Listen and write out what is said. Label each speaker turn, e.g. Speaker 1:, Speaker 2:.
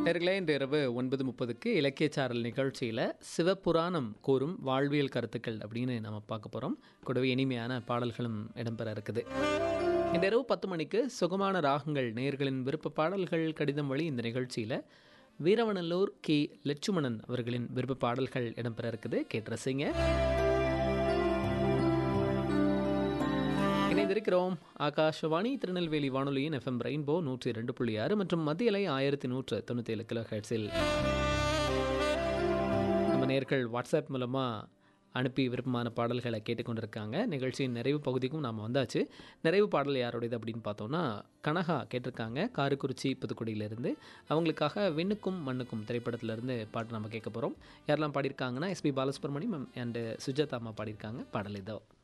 Speaker 1: நேர்களே இன்று இரவு ஒன்பது முப்பதுக்கு இலக்கியச்சாரல் நிகழ்ச்சியில் சிவபுராணம் கூறும் வாழ்வியல் கருத்துக்கள் அப்படின்னு நம்ம பார்க்க போகிறோம் கூடவே இனிமையான பாடல்களும் இடம்பெற இருக்குது இந்த இரவு பத்து மணிக்கு சுகமான ராகங்கள் நேர்களின் விருப்ப பாடல்கள் கடிதம் வழி இந்த நிகழ்ச்சியில் வீரவனல்லூர் கி லட்சுமணன் அவர்களின் விருப்ப பாடல்கள் இடம்பெற இருக்குது கேட்டு ரசிங்க இணைந்திருக்கிறோம் ஆகாஷவாணி திருநெல்வேலி வானொலியின் எஃப்எம் ரெயின்போ நூற்றி ரெண்டு புள்ளி ஆறு மற்றும் மத்திய அலை ஆயிரத்தி நூற்று தொண்ணூற்றி ஏழு கிலோ ஹெட்ஸில் நம்ம நேர்கள் வாட்ஸ்அப் மூலமாக அனுப்பி விருப்பமான பாடல்களை கேட்டுக்கொண்டிருக்காங்க நிகழ்ச்சியின் நிறைவு பகுதிக்கும் நாம் வந்தாச்சு நிறைவு பாடல் யாருடையது அப்படின்னு பார்த்தோம்னா கனகா கேட்டிருக்காங்க காரைக்குறிச்சி புதுக்குடியிலேருந்து அவங்களுக்காக விண்ணுக்கும் மண்ணுக்கும் திரைப்படத்திலேருந்து பாட்டு நம்ம கேட்க போகிறோம் யாரெல்லாம் பாடியிருக்காங்கன்னா எஸ்பி பாலசுப்ரமணியம் அண்டு சுஜாதா அம்மா பாடியிருக்காங்க பாடல் இதோ